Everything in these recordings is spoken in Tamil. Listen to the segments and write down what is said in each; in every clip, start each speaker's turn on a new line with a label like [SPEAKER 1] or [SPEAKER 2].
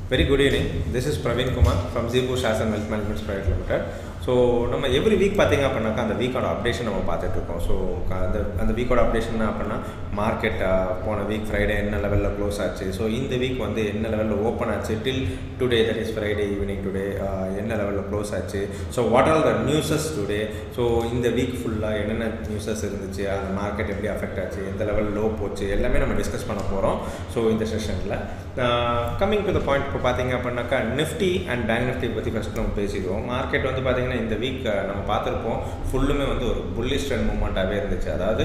[SPEAKER 1] Very good evening. This is Praveen Kumar from Zebu Shas and Wealth Management Private Limited. So நம்ம எவ்ரி வீக் பார்த்தீங்க அப்படின்னாக்கா அந்த வீக்கோட அப்டேஷன் நம்ம பார்த்துட்டு இருக்கோம் ஸோ அந்த அந்த வீக்கோட அப்டேஷன் அப்படின்னா மார்க்கெட் போன வீக் ஃப்ரைடே என்ன லெவலில் க்ளோஸ் ஆச்சு ஸோ இந்த வீக் வந்து என்ன லெவலில் ஓப்பன் ஆச்சு till today that is Friday evening today என்ன லெவலில் க்ளோஸ் ஆச்சு so what are the newses today so இந்த வீக் ஃபுல்லாக என்னென்ன நியூஸஸ் இருந்துச்சு அந்த மார்க்கெட் எப்படி அஃபெக்ட் ஆச்சு எந்த லெவல் லோ போச்சு எல்லாமே நம்ம டிஸ்கஸ் பண்ண போகிறோம் ஸோ இந்த செஷனில் கம்மிங் டு த பாயிண்ட் இப்போ பார்த்தீங்க அப்படின்னாக்கா நிஃப்டி அண்ட் பேங்க் நிஃப்டி பற்றி ஃபஸ்ட் நம்ம பேசிடுவோம் மார்க்கெட் வந்து பார்த்தீங்கன்னா இந்த வீக் நம்ம பார்த்துருப்போம் ஃபுல்லுமே வந்து ஒரு புல்லிஷ் ட்ரெண்ட் மூமெண்ட்டாகவே இருந்துச்சு அதாவது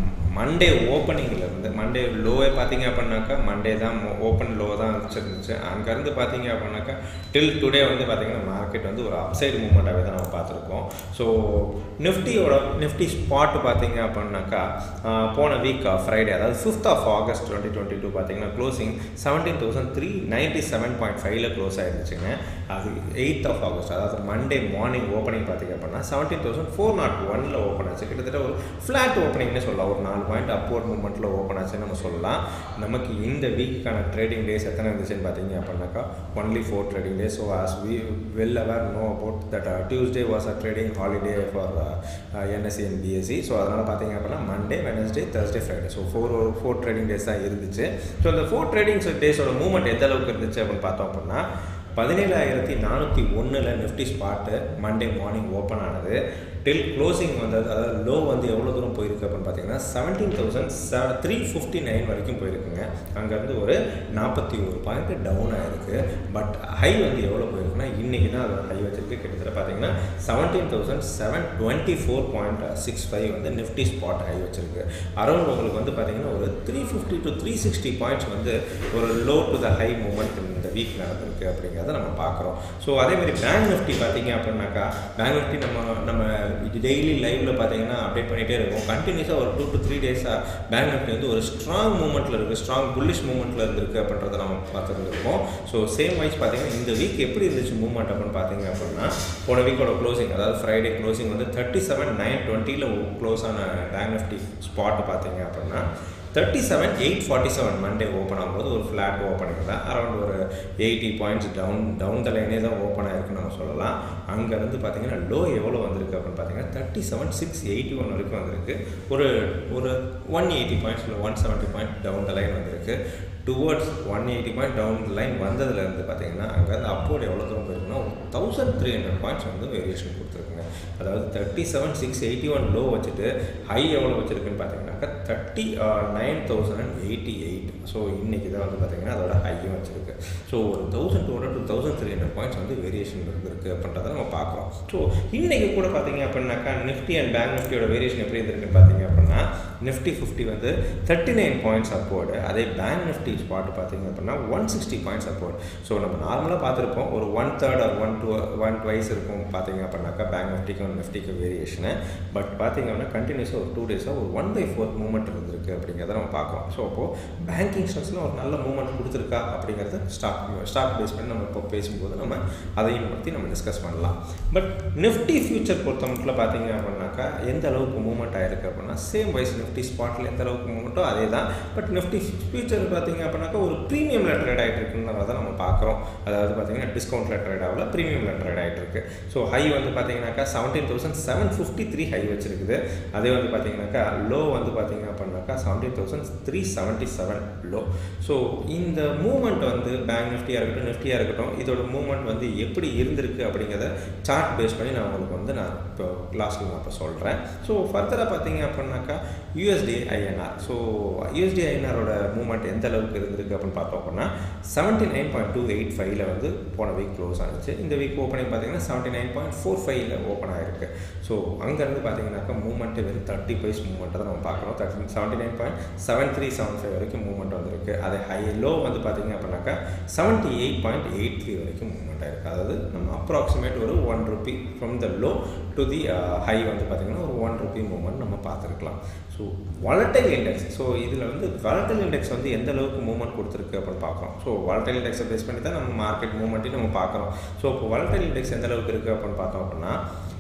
[SPEAKER 1] மண்டே ஓப்பனிங்கில் இருந்து மண்டே லோவே பார்த்தீங்க அப்படின்னாக்கா மண்டே தான் ஓப்பன் லோ தான் வச்சுருந்துச்சு அங்கேருந்து பார்த்தீங்க அப்படின்னாக்கா டில் டுடே வந்து பார்த்தீங்கன்னா மார்க்கெட் வந்து ஒரு அப்சைடு மூமெண்ட்டாகவே தான் நம்ம பார்த்துருக்கோம் ஸோ நிஃப்டியோட நிஃப்டி ஸ்பாட் பார்த்தீங்க அப்படின்னாக்கா போன வீக் ஃப்ரைடே அதாவது fifth of August twenty twenty two பார்த்தீங்கன்னா closing seventeen thousand three ninety seven point ஃபைவ்ல க்ளோஸ் ஆயிருந்துச்சுங்க அது எயித் ஆஃப் ஆகஸ்ட் அதாவது மண்டே மார்னிங் ஓப்பனிங் பார்த்தீங்க அப்படின்னா செவன்டீன் தௌசண்ட் ஃபோர் நாட் ஒனில் ஓப்பன் ஆச்சு கிட்டத்தட்ட ஒரு ஃப்ளாட் ஓப்பனிங்னு சொல்லலாம் ஒரு நாலு பாயிண்ட் அப்வர்ட் மூமெண்ட்டில் ஓப்பன் ஆச்சுன்னு நம்ம சொல்லலாம் நமக்கு இந்த வீக்குக்கான ட்ரேடிங் டேஸ் எத்தனை இருந்துச்சுன்னு பார்த்தீங்க அப்படின்னாக்கா only four trading days so as we well our know about that Tuesday was a trading holiday for NSE and BSE so அதனால் பார்த்தீங்க அப்படின்னா Monday Wednesday Thursday Friday so four four trading days தான் இருந்துச்சு ஸோ அந்த ஃபோர் ட்ரேடிங் டேஸோட மூவ்மெண்ட் எந்த அளவுக்கு இருந்துச்சு அப்படின்னு பார்த்தோம் அப்படின்னா பதினேழாயிரத்தி நானூற்றி ஒன்றில் Nifty spot Monday morning open ஆனது டில் க்ளோசிங் வந்தது அதாவது லோ வந்து எவ்வளோ தூரம் போயிருக்கு அப்படின்னு பார்த்தீங்கன்னா seventeen thousand seven three fifty nine வரைக்கும் போயிருக்குங்க அங்கேருந்து ஒரு நாற்பத்தி ஒரு பாயிண்ட் டவுன் ஆகிருக்கு பட் ஹை வந்து எவ்வளோ போயிருக்குன்னா இன்றைக்கி தான் அதோட ஹை வச்சிருக்கு கிட்டத்தட்ட பார்த்தீங்கன்னா seventeen thousand seven twenty four point six five வந்து நிஃப்டி ஸ்பாட் ஹை வச்சிருக்கு அரௌண்ட் உங்களுக்கு வந்து பார்த்தீங்கன்னா ஒரு three fifty to three sixty points வந்து ஒரு low to the high moment இந்த வீக் நடந்திருக்கு அப்படிங்கிறத நம்ம பார்க்குறோம் ஸோ அதேமாதிரி பேங்க் நிஃப்டி பார்த்தீங்க அப்படின்னாக்கா பேங்க் நிஃப்டி நம்ம நம்ம டெய்லி லைவ்ல பார்த்தீங்கன்னா அப்டேட் பண்ணிகிட்டே இருக்கும் கண்டினியூஸாக ஒரு டூ டு த்ரீ டேஸாக பேங்க் நிஃப்டி வந்து ஒரு ஸ்ட்ராங் மூமெண்ட்டில் இருக்குது ஸ்ட்ராங் புல்லிஷ் மூமெண்ட்டில் இருந்திருக்கு அப்படின்றத நம்ம பார்த்துருந்துருக்கோம் ஸோ சேம் வைஸ் பார்த்தீங்கன்னா இந்த வீக் எப்படி இருந்துச்சு மூவ்மெண்ட் அப்படின்னு பார்த்தீங்க அப்படின்னா போன வீக்கோட க்ளோசிங் அதாவது ஃப்ரைடே க்ளோசிங் வந்து தேர்ட்டி செவன் நைன் டுவெண்ட்டியில் க்ளோஸ் ஆன பேங்க் நிஃப்டி ஸ்பாட் பார்த்தீங்க அப்படின்னா thirty seven eight forty seven Monday open ஆகும்போது ஒரு ஃப்ளாட் ஓப்பனிங் தான் அரௌண்ட் ஒரு eighty points down down the லைனே தான் ஓப்பன் ஆயிருக்குன்னு நம்ம சொல்லலாம் அங்கேருந்து பார்த்தீங்கன்னா லோ எவ்வளோ வந்திருக்கு அப்படின்னு பார்த்தீங்கன்னா thirty seven six eighty one வரைக்கும் வந்திருக்கு ஒரு ஒரு ஒன் எயிட்டி பாயிண்ட்ஸ் இல்லை one seventy point down the line வந்திருக்கு towards one eighty point down line வந்ததுலேருந்து பார்த்தீங்கன்னா அங்கேருந்து அப்போர்டு எவ்வளோ தூரம் போயிருக்குன்னா ஒரு தௌசண்ட் த்ரீ ஹண்ட்ரட் பாயிண்ட்ஸ் வந்து வேரியேஷன் கொடுத்துருக்குங்க அதாவது thirty seven six eighty one low வச்சுட்டு ஹை எவ்வளோ வச்சுருக்குன்னு பார்த்தீங்கன்னாக்கா thirty nine thousand and eighty eight so இன்றைக்கி தான் வந்து பார்த்தீங்கன்னா அதோட ஹையும் வச்சுருக்கு ஸோ ஒரு thousand two hundred two thousand three hundred points வந்து வேரியேஷன் இருந்திருக்கு அப்படின்றத நம்ம பார்க்குறோம் ஸோ இன்றைக்கி கூட பார்த்தீங்க அப்படின்னாக்கா நிஃப்டி அண்ட் பேங்க் நிஃப்டியோட வேரியேஷன் எப்படி இருந்திருக்குன்னு பார்த்தீங்க அப்படின்னா நிஃப்டி ஃபிஃப்டி வந்து தேர்ட்டி நைன் பாயிண்ட்ஸ் அப்போர்டு அதே பேங்க் நிஃப்டி ஸ்பாட் பார்த்தீங்க அப்படின்னா one sixty points upward so நம்ம நார்மலாக பார்த்துருப்போம் ஒரு one third or one two one twice இருக்கும் பார்த்தீங்க அப்படின்னாக்கா பேங்க் நிஃப்டிக்கும் நிஃப்டிக்கு வேரியேஷனு பட் பார்த்தீங்க அப்படின்னா கண்டினியூஸாக ஒரு டூ டேஸாக ஒரு ஒன் பை ஃபோர்த் மூவ்மெண்ட் இருந்திருக்கு அப்படிங்கிறத நம்ம பார்க்குறோம் ஸோ அப்போது பேங்கிங் ஸ்டாக்ஸில் ஒரு நல்ல மூவ்மெண்ட் கொடுத்துருக்கா அப்படிங்கிறத ஸ்டாக் ஸ்டாக் பேஸ் பண்ணி நம்ம இப்போ பேசும்போது நம்ம அதையும் பற்றி நம்ம டிஸ்கஸ் பண்ணலாம் பட் நிஃப்டி ஃபியூச்சர் பொறுத்த மட்டும் பார்த்தீங்க அப்படின்னாக்கா எந்த அளவுக்கு மூவ்மெண்ட் ஆயிருக்கு அப்படின்னா சேம் வைஸ் நிஃப்டி ஸ்பாட்டில் எந்த அளவுக்கு மூவ்மெண்ட்டோ அதே தான் பட் நிஃப்டி ஃபியூச்சர் பார்த்தீங்க அப்படின்னாக்கா ஒரு ப்ரீமியமில் ட்ரேட் ஆகிட்டு இருக்குன்றத நம்ம பார்க்குறோம் அதாவது பார்த்தீங்கன்னா டிஸ்கவுண்ட்டில் ட்ரேட் ஆகல ப்ரீமியமில் ட்ரேட் ஆகிட்டு இருக்கு ஸோ ஹை வந்து பார்த்தீங்கன்னாக்கா seventeen thousand seven fifty three high வச்சிருக்குது அதே வந்து பார்த்தீங்கன்னாக்கா லோ வந்து பார்த்தீங்க அப்படின்னாக்கா seventeen thousand three seventy seven low so இந்த மூவ்மெண்ட் வந்து பேங்க் நிஃப்டியாக இருக்கட்டும் நிஃப்டியாக இருக்கட்டும் இதோட மூவ்மெண்ட் வந்து எப்படி இருந்திருக்கு அப்படிங்கிறத சார்ட் பேஸ் பண்ணி நான் உங்களுக்கு வந்து நான் இப்போ லாஸ்ட்டில் நான் இப்போ சொல்கிறேன் ஸோ ஃபர்தராக பார்த்தீங்க அப்படின்னாக்கா யூஎஸ்டி ஐஎன்ஆர் ஸோ யூஎஸ்டி ஐஎன்ஆரோட மூவ்மெண்ட் எந்த அளவுக்கு இருந்திருக்கு அப்படின்னு பார்த்தோம் அப்படின்னா seventy nine point two eight ஃபைவ்ல வந்து போன வீக் க்ளோஸ் ஆனிச்சு இந்த வீக் ஓப்பனிங் பார்த்தீங்கன்னா செவன்ட்டி நைன் பாயிண்ட் ஃபோர் ஃபைவ்ல ஓப்பன் ஆயிருக்கு ஸோ அங்கேருந்து பார்த்தீங்கன்னாக்கா மூவ்மெண்ட்டு வெறும் தேர்ட்டி பைஸ் மூவ்மெண்ட்டை தான் நம்ம பார்க்குறோம் thirty seventy nine point seven three seven five வரைக்கும் மூவ்மெண்ட் வந்திருக்கு அதே ஹை லோ வந்து பார்த்தீங்க அப்படின்னாக்கா seventy eight point eight three வரைக்கும் மூவ்மெண்ட் ஆயிருக்கு அதாவது நம்ம அப்ராக்சிமேட் ஒரு one rupee from the low to the high வந்து பார்த்திங்கன்னா ஒரு ஒன் ருபி மூவ்மெண்ட் நம்ம பார்த்துருக்கலாம் ஸோ வளட்டைல் இண்டெக்ஸ் ஸோ இதில் வந்து வளட்டைல் இண்டெக்ஸ் வந்து எந்த அளவுக்கு மூவ்மெண்ட் கொடுத்துருக்கு அப்படின்னு பார்க்குறோம் ஸோ வளட்டைல் இண்டெக்ஸை பேஸ் பண்ணி தான் நம்ம மார்க்கெட் மூவ்மெண்ட்டையும் நம்ம பார்க்குறோம் ஸோ இப்போ வளட்டைல் இண்டெக்ஸ் எந்த அளவுக்கு இருக்குது அப்படின்னு பார்த்தோம் அப்படின்னா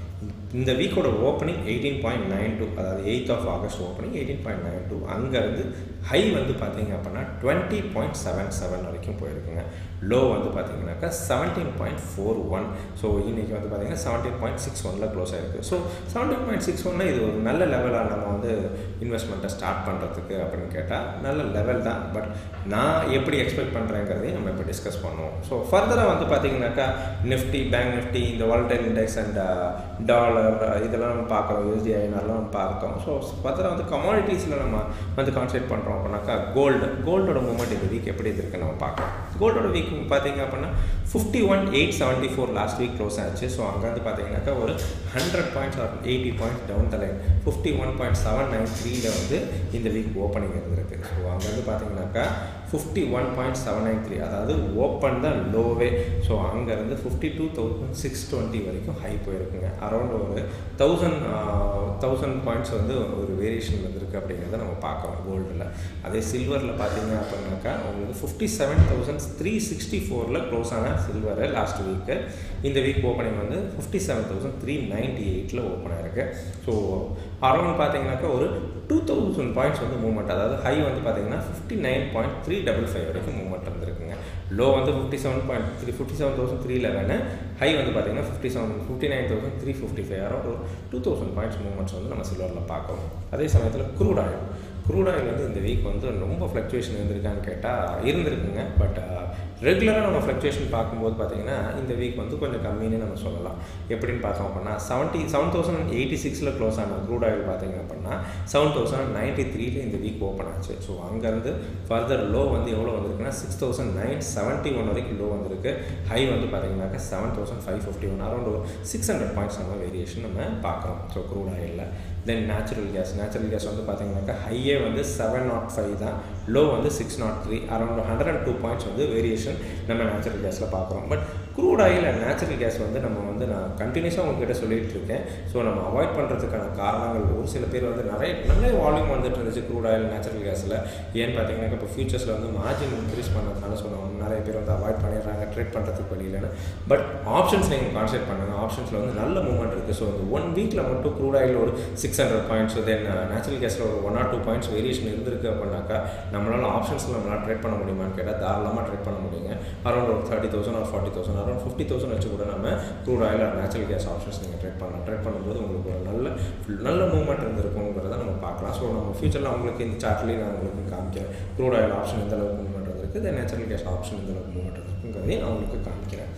[SPEAKER 1] இந்த வீக்கோட opening eighteen point nine two அதாவது eighth of August opening eighteen point nine two அங்கேருந்து ஹை வந்து பார்த்தீங்க அப்படின்னா டுவெண்ட்டி பாயிண்ட் செவன் செவன் வரைக்கும் போயிருக்குங்க லோ வந்து பார்த்தீங்கன்னாக்கா seventeen point four one so இன்றைக்கி வந்து பார்த்தீங்கன்னா செவன்டீன் பாயிண்ட் சிக்ஸ் ஒனில் க்ளோஸ் ஆகிருக்கு ஸோ செவன்டீன் பாயிண்ட் சிக்ஸ் ஒன்னில் இது ஒரு நல்ல லெவலாக நம்ம வந்து இன்வெஸ்ட்மெண்ட்டை ஸ்டார்ட் பண்ணுறதுக்கு அப்படின்னு கேட்டால் நல்ல லெவல் தான் பட் நான் எப்படி எக்ஸ்பெக்ட் பண்ணுறேங்கிறதையும் நம்ம இப்போ டிஸ்கஸ் பண்ணுவோம் ஸோ ஃபர்தராக வந்து பார்த்தீங்கன்னாக்கா நிஃப்டி பேங்க் நிஃப்டி இந்த வால்டைல் இண்டெக்ஸ் அண்ட் டாலர் இதெல்லாம் நம்ம பார்க்குறோம் யூஎஸ்டி ஐநர்லாம் நம்ம பார்த்தோம் ஸோ ஃபர்தராக வந்து கமாடிட்டிஸில் நம்ம வந்து கான்சன்ட்ரேட் பண்ணுறோம் அப்படின்னாக்கா கோல்டு கோல்டோட மூமெண்ட் இந்த வீக் எப்படி இருக்குன்னு நம்ம பார்க்கலாம் கோல்டோட வீக் பார்த்தீங்க அப்படின்னா fifty one eight seventy four last week close ஆச்சு ஸோ அங்கேருந்து பார்த்தீங்கன்னாக்கா ஒரு hundred points or eighty points down the line fifty one point seven nine த்ரீல வந்து இந்த வீக் ஓப்பனிங் இருந்திருக்கு ஸோ அங்கேருந்து பார்த்தீங்கன்னாக்கா fifty one point seven nine three அதாவது ஓப்பன் தான் லோவே ஸோ அங்கேருந்து fifty two thousand six twenty வரைக்கும் ஹை போயிருக்குங்க அரௌண்ட் ஒரு தௌசண்ட் தௌசண்ட் பாயிண்ட்ஸ் வந்து ஒரு வேரியேஷன் வந்திருக்கு அப்படிங்கிறத நம்ம பார்க்கலாம் கோல்டில் அதே சில்வரில் பார்த்தீங்க அப்படின்னாக்கா உங்களுக்கு fifty seven thousand three sixty ஃபோரில் க்ளோஸ் ஆன சில்வரு லாஸ்ட் வீக்கு இந்த வீக் ஓப்பனிங் வந்து fifty seven thousand three ninety எயிட்டில் ஓப்பன் ஆயிருக்கு ஸோ அரௌண்ட் பார்த்தீங்கன்னாக்கா ஒரு டூ தௌசண்ட் பாயிண்ட்ஸ் வந்து மூவ்மெண்ட் அதாவது ஹை வந்து பார்த்தீங்கன்னா fifty nine point three double five வரைக்கும் மூவ்மெண்ட் இருந்திருக்குங்க லோ வந்து fifty seven point three fifty seven thousand three eleven high வந்து பார்த்தீங்கன்னா fifty seven fifty nine thousand three fifty five around ஒரு டூ தௌசண்ட் பாயிண்ட்ஸ் மூவ்மெண்ட்ஸ் வந்து நம்ம சில்வரில் பார்க்கலாம் அதே சமயத்தில் க்ரூட் ஆயில் க்ரூட் ஆயில் வந்து இந்த வீக் வந்து ரொம்ப ஃப்ளக்சுவேஷன் இருந்திருக்கான்னு கேட்டால் இருந்திருக்குங்க பட் ரெகுலராக நம்ம ஃப்ளக்சுவேஷன் பார்க்கும்போது பார்த்தீங்கன்னா இந்த வீக் வந்து கொஞ்சம் கம்மின்னு நம்ம சொல்லலாம் எப்படின்னு பார்த்தோம் அப்படின்னா செவன்ட்டி செவன் தௌசண்ட் எயிட்டி சிக்ஸில் க்ளோஸ் ஆன க்ரூட் ஆயில் பார்த்தீங்க அப்படின்னா செவன் தௌசண்ட் நைன்ட்டி த்ரீல இந்த வீக் ஓப்பன் ஆச்சு ஸோ அங்கேருந்து ஃபர்தர் லோ வந்து எவ்வளோ வந்திருக்குன்னா six thousand nine seventy one வரைக்கும் லோ வந்திருக்கு ஹை வந்து பார்த்தீங்கன்னாக்கா seven thousand five fifty one around ஒரு சிக்ஸ் ஹண்ட்ரட் பாயிண்ட்ஸ் நம்ம வேரியேஷன் நம்ம பார்க்குறோம் ஸோ க்ரூட் ஆயிலில் then natural gas natural gas வந்து பார்த்தீங்கன்னாக்கா ஹையே வந்து செவன் நாட் ஃபைவ் தான் லோ வந்து six nought three around hundred and two points வந்து வேரியேஷன் நம்ம நேச்சுரல் கேஸில் பார்க்குறோம் but crude oil and natural gas வந்து நம்ம வந்து நான் கண்டினியூஸாக உங்ககிட்ட சொல்லிகிட்டு இருக்கேன் ஸோ நம்ம அவாய்ட் பண்ணுறதுக்கான காரணங்கள் ஒரு சில பேர் வந்து நிறைய நல்ல வால்யூம் வந்துட்டு இருந்துச்சு க்ரூட் ஆயில் நேச்சுரல் கேஸில் ஏன்னு பார்த்தீங்கன்னா இப்போ ஃபியூச்சர்ஸில் வந்து மார்ஜின் இன்க்ரீஸ் பண்ணதுனால சொல்லுவாங்க நிறைய பேர் வந்து அவாய்ட் பண்ணிடுறாங்க ட்ரேட் பண்ணுறதுக்கு வழியிலன்னு பட் ஆப்ஷன்ஸ் நீங்கள் கான்சென்ட் பண்ணுங்கள் ஆப்ஷன்ஸில் வந்து நல்ல மூவ்மெண்ட் இருக்குது ஸோ இந்த ஒன் வீக்கில் மட்டும் க்ரூட் ஆயில் ஒரு six hundred points then natural கேஸில் ஒரு one or two points variation இருந்திருக்கு அப்படின்னாக்கா நம்மளால் ஆப்ஷன்ஸில் நம்மளால் ட்ரேட் பண்ண முடியுமான்னு கேட்டால் தாராளமாக ட்ரேட் பண்ண முடியுங்க அரௌண்ட் ஒரு thirty thousand or forty thousand around fifty thousand வச்சு கூட நம்ம crude oil or natural gas options நீங்கள் ட்ரேட் பண்ணலாம் ட்ரேட் பண்ணும்போது உங்களுக்கு ஒரு நல்ல நல்ல மூவ்மெண்ட் இருந்திருக்குங்கிறத நம்ம பார்க்கலாம் ஸோ நம்ம ஃபியூச்சரில் அவங்களுக்கு இந்த சார்ட்லேயே நான் உங்களுக்கு காமிக்கிறேன் க்ரூட் ஆயில் ஆப்ஷன் எந்த அளவுக்கு மூவ்மெண்ட் இருந்திருக்கு தென் நேச்சுரல் கேஸ் ஆப்ஷன் எந்த அளவுக்கு மூவ்மெண்ட் இருக்குங்கிறதையும் நான் உங்களுக்கு காமிக்கிறேன்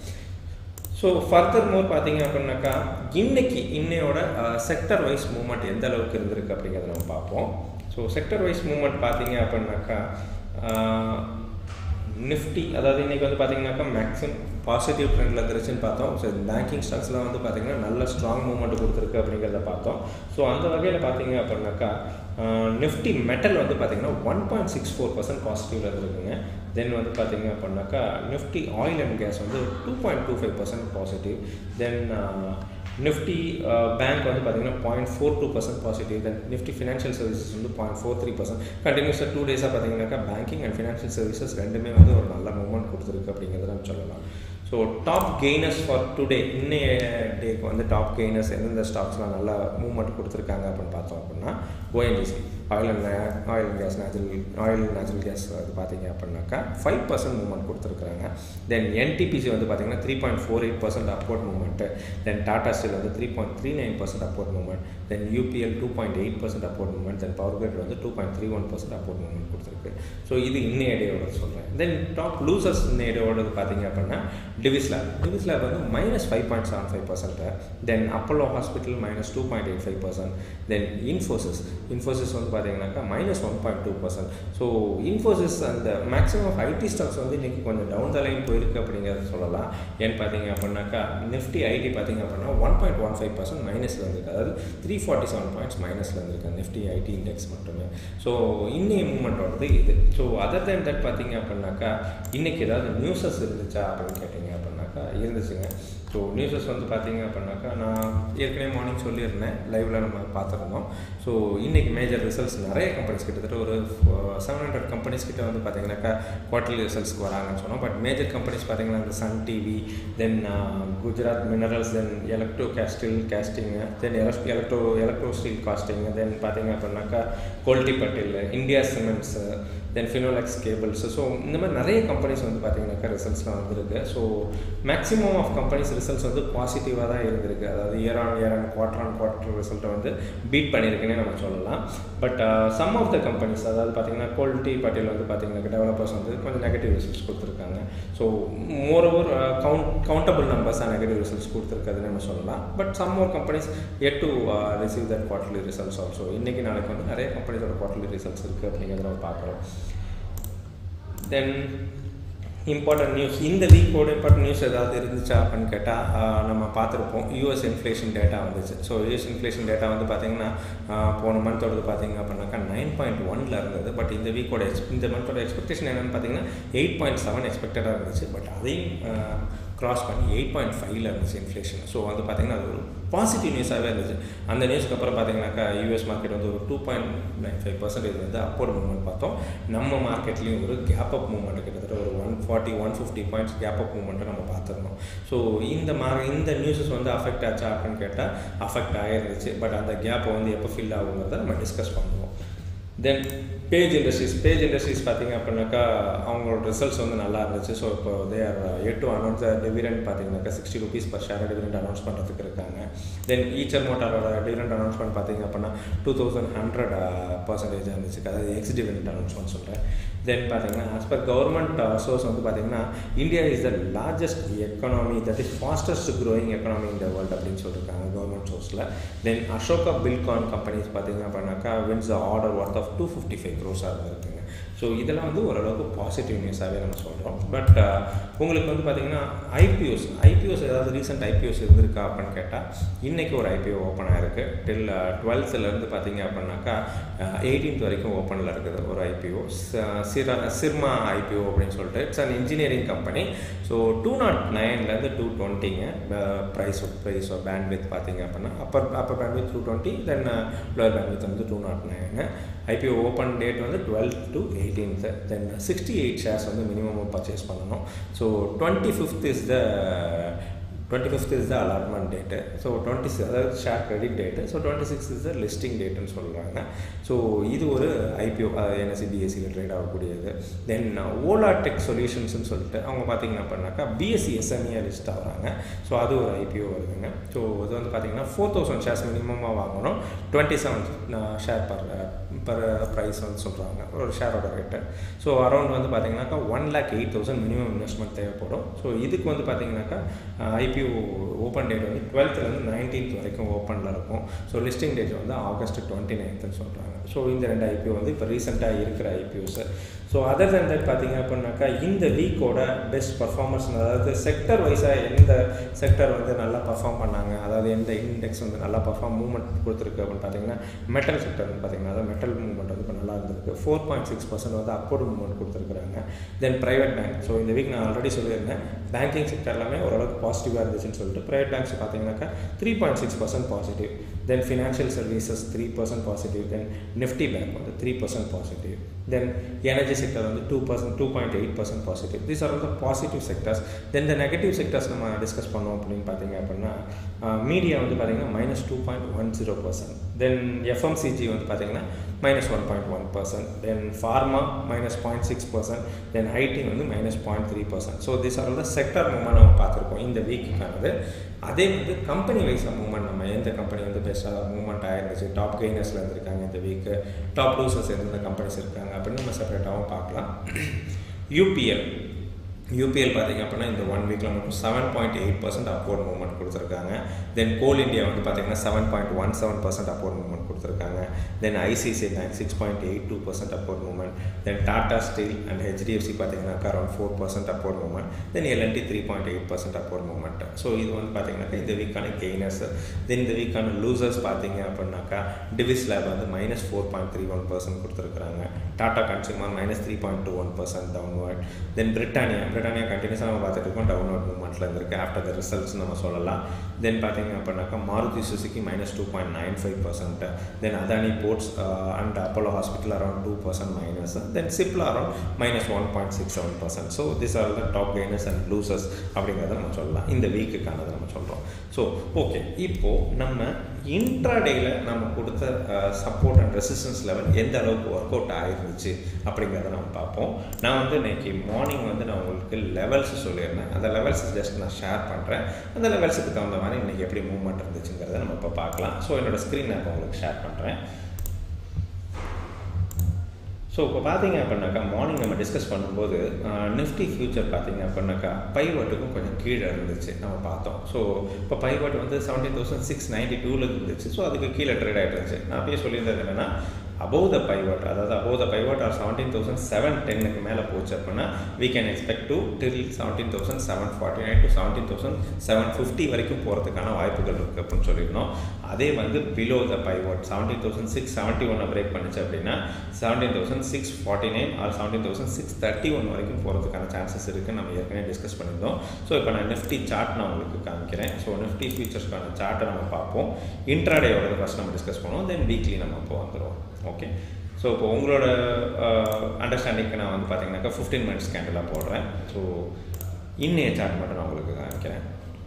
[SPEAKER 1] ஸோ ஃபர்தர் மோர் பார்த்தீங்க அப்படின்னாக்கா இன்னைக்கு இன்னையோட செக்டர் வைஸ் மூவ்மெண்ட் எந்த அளவுக்கு இருந்திருக்கு அப்படிங்கிறத நம்ம பார்ப்போம் ஸோ செக்டர் வைஸ் மூவ்மெண்ட் பார்த்தீங்க அப்படின்னாக்கா நிஃப்டி அதாவது இன்றைக்கி வந்து பார்த்தீங்கன்னாக்கா மேக்ஸிமம் பாசிட்டிவ் ட்ரெண்டில் இருந்துருச்சுன்னு பார்த்தோம் ஸோ பேங்கிங் ஸ்டாக்ஸ்லாம் வந்து பார்த்திங்கன்னா நல்ல ஸ்ட்ராங் மூவ்மெண்ட் கொடுத்துருக்கு அப்படிங்கிறத பார்த்தோம் ஸோ அந்த வகையில் பார்த்தீங்க அப்படின்னாக்கா நிஃப்டி மெட்டல் வந்து பார்த்திங்கன்னா one point six four percent பாசிட்டிவில் இருந்திருக்குங்க தென் வந்து பார்த்திங்க அப்படின்னாக்கா நிஃப்டி ஆயில் அண்ட் கேஸ் வந்து two point two five percent positive then Nifty bank வந்து பார்த்திங்கன்னா point four two percent positive then Nifty financial services வந்து பாயிண்ட் ஃபோர் த்ரீ பர்சன்ட் கண்டினியூஸாக டூ டேஸாக பார்த்தீங்கன்னாக்கா பேங்கிங் அண்ட் ஃபினான்ஷியல் சர்வீசஸ் ரெண்டுமே வந்து ஒரு நல்ல மூவ்மெண்ட் கொடுத்துருக்கு அப்படிங்கிறத நம்ம சொல்லலாம் so top gainers for today இன்னைய டேக்கு வந்து டாப் கெய்னர்ஸ் எந்தெந்த ஸ்டாக்ஸ்லாம் நல்லா மூவ்மெண்ட் கொடுத்துருக்காங்க அப்படின்னு பார்த்தோம் அப்படின்னா ONGC oil and oil and gas natural oil natural gas அது பார்த்தீங்க அப்படின்னாக்கா ஃபைவ் பர்சன்ட் மூவ்மெண்ட் கொடுத்துருக்குறாங்க தென் என்டிபிசி வந்து பார்த்தீங்கன்னா three point four eight percent upward movement then Tata steel வந்து three point three nine percent upward movement then UPL two point eight percent upward movement then power grid வந்து two point three one percent upward movement கொடுத்துருக்கு ஸோ இது இன்னைய டேயோட சொல்கிறேன் தென் டாப் லூசர்ஸ் இன்னைய டேயோட பார்த்தீங்க அப்படின்னா டிவிஸ் லேப் டிவிஸ் லேப் வந்து minus five point seven five percent then Apollo hospital minus two point eight five percent then Infosys Infosys வந்து பார்த்தீங்கன்னாக்கா minus one point two percent so Infosys அந்த மேக்ஸிமம் ஆஃப் ஐடி ஸ்டாக்ஸ் வந்து இன்றைக்கி கொஞ்சம் டவுன் த லைன் போயிருக்கு அப்படிங்கிறத சொல்லலாம் ஏன்னு பார்த்தீங்க அப்படின்னாக்கா நிஃப்டி ஐடி பார்த்தீங்க அப்படின்னா one point one five percent மைனஸில் இருந்திருக்கு அதாவது த்ரீ ஃபார்ட்டி செவன் பாயிண்ட்ஸ் மைனஸில் இருந்திருக்கு நிஃப்டி ஐடி இண்டெக்ஸ் மட்டுமே ஸோ இன்னைய மூவ்மெண்ட்டோடது இது ஸோ அதர் தேன் தட் பார்த்தீங்க அப்படின்னாக்கா இன்றைக்கி ஏதாவது நியூஸஸ் இருந்துச்சா அப்படின்னு கேட்டிங்க அப்படின்னாக்கா பண்ணாக்கா இருந்துச்சுங்க ஸோ நியூஸஸ் வந்து பார்த்தீங்க அப்படின்னாக்கா நான் ஏற்கனவே மார்னிங் சொல்லியிருந்தேன் லைவில் நம்ம பார்த்துருந்தோம் ஸோ இன்றைக்கி மேஜர் ரிசல்ட்ஸ் நிறைய கம்பெனிஸ் கிட்டத்தட்ட ஒரு செவன் ஹண்ட்ரட் கம்பெனிஸ் கிட்ட வந்து பார்த்தீங்கன்னாக்கா குவார்டர்லி ரிசல்ட்ஸ்க்கு வராங்கன்னு சொன்னோம் பட் மேஜர் கம்பெனிஸ் பார்த்தீங்கன்னா இந்த Sun TV then Gujarat minerals then electro கேஸ்டில் casting then electro electro steel casting then பார்த்தீங்க அப்படின்னாக்கா Kolte Patil India cements then Finolex cables so இந்த மாதிரி நிறைய கம்பெனிஸ் வந்து பார்த்தீங்கன்னாக்கா ரிசல்ட்ஸ்லாம் வந்திருக்கு so maximum of companies results வந்து பாசிட்டிவாக தான் இருந்திருக்கு அதாவது year on year and quarter on quarter ரிசல்ட்டை வந்து பீட் பண்ணியிருக்குன்னே நம்ம சொல்லலாம் but some of the companies அதாவது பார்த்தீங்கன்னா குவாலிட்டி பட்டியல் வந்து பார்த்தீங்கன்னா டெவலப்பர்ஸ் வந்து கொஞ்சம் நெகட்டிவ் ரிசல்ட்ஸ் கொடுத்துருக்காங்க so more over count countable நம்பர்ஸாக நெகட்டிவ் ரிசல்ட்ஸ் கொடுத்துருக்குதுன்னு நம்ம சொல்லலாம் but some more companies yet to receive that quarterly results also இன்றைக்கி நாளைக்கு வந்து நிறைய கம்பெனிஸோட குவார்டர்லி ரிசல்ட்ஸ் இருக்குது அப்படிங்கிறத நம்ம பார்க்குறோம் தென் இம்பார்ட்டன்ட் நியூஸ் இந்த வீக்கோட இம்பார்ட்டன்ட் நியூஸ் ஏதாவது இருந்துச்சா அப்படின்னு கேட்டால் நம்ம பார்த்துருப்போம் யூஎஸ் இன்ஃப்ளேஷன் டேட்டா வந்துச்சு ஸோ யூஎஸ் இன்ஃப்ளேஷன் டேட்டா வந்து பார்த்திங்கன்னா போன மந்தோடது பார்த்தீங்க அப்படின்னாக்கா நைன் பாயிண்ட் ஒனில் இருந்தது பட் இந்த வீக்கோட எக்ஸ் இந்த மந்தோட எக்ஸ்பெக்டேஷன் என்னென்னு பார்த்தீங்கன்னா எயிட் பாயிண்ட் செவன் எக்ஸ்பெக்டடாக இருந்துச்சு பட் அதையும் க்ராஸ் பண்ணி எயிட் பாயிண்ட் ஃபைவ்ல இருந்துச்சு இன்ஃப்ளேஷன் ஸோ வந்து பார்த்திங்கன்னா அது ஒரு பாசிட்டிவ் நியூஸாகவே இருந்துச்சு அந்த நியூஸ்க்கு அப்புறம் பார்த்தீங்கன்னாக்கா யூஎஸ் மார்க்கெட் வந்து ஒரு two point nine five percentage வந்து அப்போர்ட் மூவ்மெண்ட் பார்த்தோம் நம்ம மார்க்கெட்லேயும் ஒரு கேப் அப் மூவ்மெண்ட் கிட்டத்தட்ட ஒரு one forty one fifty points gap up மூவ்மெண்ட்டை நம்ம பார்த்துருந்தோம் ஸோ இந்த மா இந்த நியூஸஸ் வந்து அஃபெக்ட் ஆச்சா அப்படின்னு கேட்டால் அஃபெக்ட் ஆகிருந்துச்சு பட் அந்த கேப்பை வந்து எப்போ ஃபில் ஆகுங்கிறத நம்ம டிஸ்கஸ் பண்ணுவோம் then Page Industries Page Industries பார்த்தீங்க அப்படின்னாக்கா அவங்களோட ரிசல்ட்ஸ் வந்து நல்லா இருந்துச்சு ஸோ இப்போ தே ஆர் எட்டு அனௌன்ஸ் டிவிடெண்ட் பார்த்தீங்கன்னாக்கா sixty rupees per share dividend announce பண்ணுறதுக்கு இருக்காங்க தென் ஈச்சர் மோட்டாரோட டிவிடெண்ட் அனௌன்ஸ்மெண்ட் பார்த்தீங்க அப்படின்னா டூ தௌசண்ட் ஹண்ட்ரட் பர்சன்டேஜ் இருந்துச்சு அதாவது எக்ஸ் டிவிடெண்ட் அனௌன்ஸ்மெண்ட் சொல்கிறேன் தென் பார்த்தீங்கன்னா ஆஸ் பர் கவர்மெண்ட் சோர்ஸ் வந்து பார்த்தீங்கன்னா India is the largest economy that is fastest growing economy இந்த வேர்ல்டு அப்படின்னு சொல்லியிருக்காங்க கவர்மெண்ட் சோர்ஸில் தென் அசோகா பில்கான் கம்பெனிஸ் பார்த்தீங்க அப்படின்னாக்கா wins order worth of two fifty five க்ரோஸாக இருக்குங்க ஸோ இதெல்லாம் வந்து ஓரளவுக்கு பாசிட்டிவ் நியூஸாகவே நம்ம சொல்கிறோம் பட் உங்களுக்கு வந்து பார்த்திங்கன்னா ஐபிஓஸ் ஐபிஓஸ் ஏதாவது ரீசெண்ட் ஐபிஓஸ் இருந்திருக்கா அப்படின்னு கேட்டால் இன்றைக்கி ஒரு ஐபிஓ ஓப்பன் ஆகிருக்கு டில் டுவெல்த்துலேருந்து பார்த்தீங்க அப்படின்னாக்கா எயிட்டீன்த் வரைக்கும் ஓப்பனில் இருக்குது ஒரு ஐபிஓ சிரா சிர்மா ஐபிஓ அப்படின்னு சொல்லிட்டு it's an engineering company so two naught நைன்லேருந்து டூ டுவெண்ட்டிங்க ப்ரைஸ் ப்ரைஸ் பேண்ட் வித் பார்த்தீங்க அப்படின்னா upper upper band with two twenty then lower band with வந்து two naught nine IPO open date வந்து twelve to eighteenth then sixty eight shares வந்து மினிமம் பர்ச்சேஸ் பண்ணணும் so twenty fifth is the twenty fifth is the allotment date so twenty அதாவது share credit date so twenty six is the listing டேட்டுன்னு சொல்கிறாங்க ஸோ இது ஒரு ஐபிஓ என்எஸ்சி பிஎஸ்சியில் ட்ரேட் ஆகக்கூடியது தென் ஓலா டெக் சொல்யூஷன்ஸ்னு சொல்லிட்டு அவங்க பார்த்தீங்கன்னா பண்ணாக்கா பிஎஸ்சி எஸ்எம்இயாக லிஸ்ட் ஆகிறாங்க ஸோ அது ஒரு ஐபிஓ வருதுங்க ஸோ இது வந்து பார்த்தீங்கன்னா ஃபோர் தௌசண்ட் ஷேர்ஸ் மினிமமாக வாங்கணும் twenty seven share per per price வந்து சொல்கிறாங்க ஒரு ஷேரோட ரேட்டு ஸோ அரௌண்ட் வந்து பார்த்தீங்கன்னாக்கா one lakh eight thousand minimum investment தேவைப்படும் ஸோ இதுக்கு வந்து பார்த்தீங்கன்னாக்கா ஐபிஓ ஓப்பன் டேட் வந்து டுவெல்த்துலேருந்து நைன்டீன்த் வரைக்கும் ஓப்பனில் இருக்கும் ஸோ லிஸ்டிங் டேட் வந்து ஆகஸ்ட் டுவெண்ட்டி நைன்த்துன்னு சொல்கிறாங்க ஸோ இந்த ரெண்டு ஐபிஓ வந்து இப்போ ரீசெண்டாக இருக்கிற IPOs so other than that பார்த்தீங்க அப்படின்னாக்கா இந்த வீக்கோட பெஸ்ட் பர்ஃபார்மன்ஸ் அதாவது செக்டர் வைஸாக எந்த செக்டர் வந்து நல்லா பர்ஃபார்ம் பண்ணாங்க அதாவது எந்த இண்டெக்ஸ் வந்து நல்லா பர்ஃபார்ம் மூவ்மெண்ட் கொடுத்துருக்கு அப்படின்னு பார்த்தீங்கன்னா மெட்டல் செக்டர் வந்து பார்த்தீங்கன்னா அதாவது மெட்டல் மூவ்மெண்ட் வந்து இப்போ நல்லா இருந்திருக்கு ஃபோர் பாயிண்ட் சிக்ஸ் பர்சன்ட் வந்து அப்போர்ட் மூவ்மெண்ட் கொடுத்துருக்குறாங்க தென் ப்ரைவேட் பேங்க் ஸோ இந்த வீக் நான் ஆல்ரெடி சொல்லியிருந்தேன் பேங்கிங் செக்டர் எல்லாமே ஓரளவுக்கு பாசிட்டிவாக இருந்துச்சுன்னு சொல்லிட்டு ப்ரைவேட் பேங்க்ஸ் பார்த்தீங்கன்னாக்கா three point six percent positive then financial services three percent positive then Nifty bank வந்து three percent positive then energy sector வந்து two percent two point eight percent positive these are all the positive sectors then இந்த நெகட்டிவ் செக்டர்ஸ் நம்ம டிஸ்கஸ் பண்ணோம் அப்படின்னு பார்த்தீங்க அப்படின்னா மீடியா வந்து பார்த்தீங்கன்னா minus two point one zero percent then FMCG வந்து பார்த்தீங்கன்னா minus one point one percent then pharma minus point six percent then IT வந்து minus point three percent so this are all the sector movement நம்ம பார்த்துருக்கோம் இந்த வீக்குக்கானது அதே வந்து கம்பெனி வைஸாக மூவ்மெண்ட் நம்ம எந்த கம்பெனி வந்து பெஸ்ட்டாக மூவ்மெண்ட் ஆயிருந்துச்சு டாப் கெய்னர்ஸில் இருந்திருக்காங்க இந்த வீக்கு டாப் லூசர்ஸ் எந்தெந்த கம்பெனிஸ் இருக்காங்க அப்படின்னு நம்ம செப்பரேட்டாகவும் பார்க்கலாம் யூபிஎல் யூபிஎல் பார்த்தீங்க அப்படின்னா இந்த ஒன் வீக்கில் மட்டும் seven point eight percent upward movement கொடுத்துருக்காங்க தென் கோல் இந்தியா வந்து பார்த்தீங்கன்னா seven point one seven percent upward movement கொடுத்துருக்காங்க then ICICI bank six point eight two percent upward movement then Tata steel and HDFC பார்த்தீங்கன்னா around four percent upward movement then L&T three point eight percent upward movement so இது வந்து பார்த்தீங்கன்னாக்கா இந்த வீக்கான கெய்னர்ஸ் தென் இந்த வீக்கான லூசர்ஸ் பார்த்தீங்க அப்படின்னாக்கா டிவிஸ் லேப் வந்து minus four point three one percent கொடுத்துருக்காங்க Tata consumer minus three point two one percent downward then Britannia Britannia கண்டினியூஸாக நம்ம பார்த்துட்டு இருக்கோம் டவுன்வர்ட் மூவ்மெண்ட்டில் இருந்திருக்கு ஆஃப்டர் த ரிசல்ட்ஸ் நம்ம சொல்லலாம் தென் பார்த்தீங்க அப்படின்னாக்கா Maruti Suzuki minus two point nine five percent then Adani ports and Apollo hospital around two percent minus then Cipla around minus one point six seven percent so this are the top gainers and losers அப்படிங்கிறத நம்ம சொல்லலாம் இந்த வீக்குக்கானதை நம்ம சொல்கிறோம் ஸோ ஓகே இப்போது நம்ம இன்ட்ராடேயில் நம்ம கொடுத்த சப்போர்ட் அண்ட் ரெசிஸ்டன்ஸ் லெவல் எந்த அளவுக்கு ஒர்க் அவுட் ஆகிருந்துச்சு அப்படிங்கிறத நம்ம பார்ப்போம் நான் வந்து இன்னைக்கு மார்னிங் வந்து நான் உங்களுக்கு லெவல்ஸ் சொல்லியிருந்தேன் அந்த லெவல்ஸ் ஜஸ்ட் நான் ஷேர் பண்ணுறேன் அந்த லெவல்ஸுக்கு தகுந்த மாதிரி இன்றைக்கி எப்படி மூவ்மெண்ட் இருந்துச்சுங்கிறத நம்ம இப்போ பார்க்கலாம் ஸோ என்னோடய ஸ்க்ரீன் நான் இப்போ உங்களுக்கு ஷேர் பண்ணுறேன் ஸோ இப்போ பார்த்தீங்க அப்படின்னாக்கா மார்னிங் நம்ம டிஸ்கஸ் பண்ணும்போது நிஃப்டி ஃபியூச்சர் பார்த்தீங்க அப்படின்னாக்கா பைவட்டுக்கும் கொஞ்சம் கீழே இருந்துச்சு நம்ம பார்த்தோம் ஸோ இப்போ பைவட் வந்து செவன்டீன் தௌசண்ட் சிக்ஸ் நைன்ட்டி டூவில் இருந்துச்சு ஸோ அதுக்கு கீழே ட்ரேட் ஆகிட்டு இருந்துச்சு நான் அப்பயே சொல்லியிருந்தது என்னென்னா அபோவ் த பைவட் அதாவது above the pivot or seventeen thousand seven டென்னுக்கு மேலே போச்சு அப்படின்னா we can expect to till seventeen thousand seven forty nine to seventeen thousand seven fifty வரைக்கும் போகிறதுக்கான வாய்ப்புகள் இருக்குது அப்படின்னு சொல்லியிருந்தோம் அதே வந்து below the pivot seventeen thousand six seventy ஒன்னை பிரேக் பண்ணிச்சு அப்படின்னா seventeen thousand six forty nine or seventeen thousand six thirty one வரைக்கும் போகிறதுக்கான சான்சஸ் இருக்குது நம்ம ஏற்கனவே டிஸ்கஸ் பண்ணியிருந்தோம் ஸோ இப்போ நான் நிஃப்டி சார்ட் நான் உங்களுக்கு காமிக்கிறேன் ஸோ நிஃப்டி ஃபியூச்சர்ஸ்க்கான சார்ட்டை நம்ம பார்ப்போம் இன்ட்ராடேயோட ஃபஸ்ட் நம்ம டிஸ்கஸ் பண்ணுவோம் தென் வீக்லி நம்ம இப்போ வந்துடுவோம் ஓகே ஸோ இப்போ உங்களோட அண்டர்ஸ்டாண்டிங்க்கு நான் வந்து பார்த்தீங்கன்னாக்கா ஃபிஃப்டீன் மினிட்ஸ் கேண்டலாக போடுறேன் ஸோ இன்னைய சார்ட் மட்டும் நான் உங்களுக்கு காமிக்கிறேன்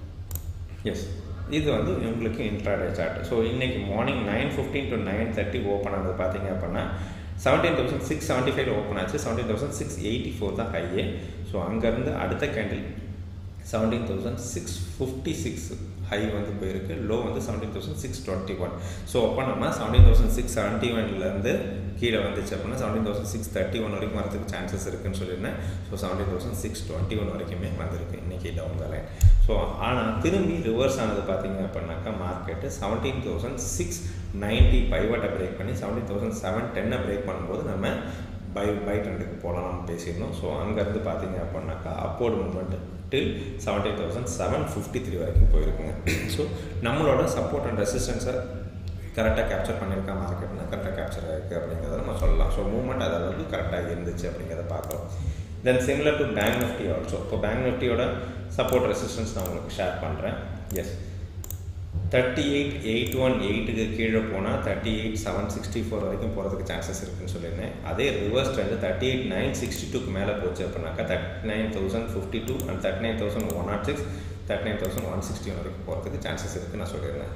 [SPEAKER 1] எஸ் இது வந்து உங்களுக்கு இன்ட்ராடே சார்ட் ஸோ இன்றைக்கி morning nine fifteen to nine thirty open ஆனது பார்த்தீங்க அப்படின்னா seventeen thousand six seventy five open ஆச்சு seventeen thousand six eighty four தான் ஹையே ஸோ அங்கேருந்து அடுத்த candle seventeen thousand six fifty six high வந்து போயிருக்கு லோ வந்து seventeen thousand six twenty one so அப்போ நம்ம செவன்டீன் தௌசண்ட் சிக்ஸ் செவன்ட்டி ஒன்லேருந்து கீழே வந்துச்சு அப்படின்னா seventeen thousand six thirty one வரைக்கும் வரதுக்கு சான்சஸ் இருக்குன்னு சொல்லியிருந்தேன் so seventeen thousand six twenty one வரைக்குமே வந்திருக்கு இன்றைக்கி டவுன் த லைன் ஸோ ஆனால் திரும்பி ரிவர்ஸ் ஆனது பார்த்தீங்க அப்படின்னாக்கா market seventeen thousand six ninety பைவட்டை பிரேக் பண்ணி செவன்டீன் தௌசண்ட் செவன் டென்னை பிரேக் பண்ணும்போது நம்ம பை பை ட்ரெண்டுக்கு போகலாம் நம்ம பேசியிருந்தோம் ஸோ அங்கேருந்து பார்த்தீங்க அப்படின்னாக்கா upward movement till seventeen thousand seven fifty three வரைக்கும் போயிருக்குங்க ஸோ நம்மளோட சப்போர்ட் அண்ட் ரெசிஸ்டன்ஸை கரெக்டாக கேப்சர் பண்ணியிருக்கா மார்க்கெட்னா கரெக்டாக கேப்சர் ஆகிருக்கு அப்படிங்கிறத நம்ம சொல்லலாம் ஸோ மூவ்மெண்ட் அது அளவுக்கு கரெக்டாக இருந்துச்சு அப்படிங்கிறத பார்க்குறோம் then similar to bank Nifty also இப்போ பேங்க் நிஃப்டியோட சப்போர்ட் ரெசிஸ்டன்ஸ் நான் உங்களுக்கு ஷேர் பண்ணுறேன் yes thirty eight eight one எயிட்டுக்கு கீழே போனால் thirty eight seven sixty four வரைக்கும் போகிறதுக்கு சான்சஸ் இருக்குன்னு சொல்லியிருந்தேன் அதே reverse trend thirty eight nine sixty டூக்கு மேலே போச்சு அப்படின்னாக்கா thirty nine thousand fifty two and thirty nine thousand one naught six thirty nine thousand one sixty வரைக்கும் போகிறதுக்கு சான்சஸ் இருக்குன்னு நான் சொல்லியிருந்தேன்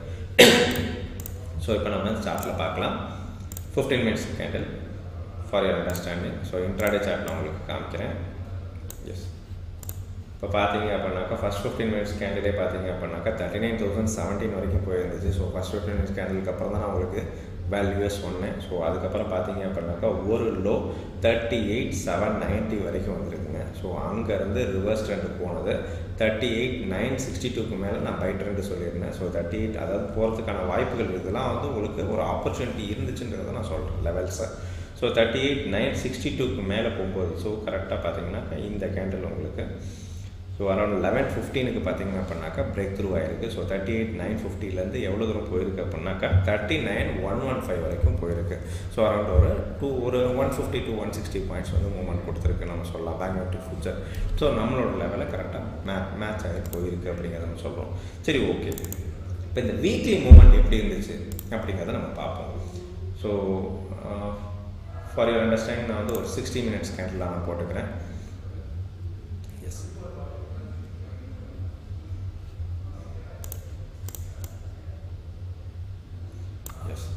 [SPEAKER 1] ஸோ இப்போ நம்ம சார்ட்டில் பார்க்கலாம் fifteen minutes candle for your understanding so intraday chart நான் உங்களுக்கு காமிக்கிறேன் எஸ் இப்போ பார்த்தீங்க அப்படின்னாக்கா ஃபஸ்ட் ஃபிஃப்டீன் மினிட்ஸ் கேண்டிலே பார்த்தீங்க அப்படின்னாக்கா தேர்ட்டி நைன் தௌசண்ட் செவன்டீன் வரைக்கும் போயிருந்துச்சு ஸோ ஃபஸ்ட் ஃபிஃப்டீன் மினிட்ஸ் கேண்டிலுக்கு அப்புறம் தான் நான் உங்களுக்கு வேல்யூவே சொன்னேன் ஸோ அதுக்கப்புறம் பார்த்தீங்க அப்படின்னாக்கா ஒரு low thirty eight seven ninety வரைக்கும் வந்திருக்குங்க ஸோ அங்கேருந்து ரிவர்ஸ் ட்ரெண்டு போனது தேர்ட்டி எயிட் நைன் சிக்ஸ்டி டூக்கு மேலே நான் பை ட்ரெண்டு சொல்லியிருந்தேன் ஸோ தேர்ட்டி எயிட் அதாவது போகிறதுக்கான வாய்ப்புகள் இதெல்லாம் வந்து உங்களுக்கு ஒரு ஆப்பர்ச்சுனிட்டி இருந்துச்சுன்றதை நான் சொல்கிறேன் லெவல்ஸை so thirty eight nine sixty டூக்கு மேலே போகும்போது ஸோ கரெக்டாக பார்த்தீங்கன்னா இந்த கேண்டில் உங்களுக்கு ஸோ அரௌண்ட் லெவன் ஃபிஃப்டீனுக்கு பார்த்தீங்க அப்படின்னாக்கா பிரேக் த்ரூ ஆயிருக்கு ஸோ தேர்ட்டி எயிட் நைன் ஃபிஃப்டிலேருந்து எவ்வளோ தூரம் போயிருக்கு அப்படின்னாக்கா thirty nine one one five வரைக்கும் போயிருக்கு ஸோ அரௌண்ட் ஒரு டூ ஒரு one fifty two one sixty points வந்து மூவ்மெண்ட் கொடுத்துருக்கு நம்ம சொல்லலாம் பேங்க் நிஃப்டி ஃபியூச்சர் ஸோ நம்மளோட லெவலில் கரெக்டாக மே மேட்ச் ஆகி போயிருக்கு அப்படிங்கிறத நம்ம சொல்கிறோம் சரி ஓகே இப்போ இந்த வீக்லி மூவ்மெண்ட் எப்படி இருந்துச்சு அப்படிங்கிறத நம்ம பார்ப்போம் ஸோ ஃபார் யூர் அண்டர்ஸ்டாண்டிங் நான் வந்து ஒரு சிக்ஸ்டி மினிட்ஸ் கேண்டில் நான் போட்டுக்கிறேன் எஸ் எஸ்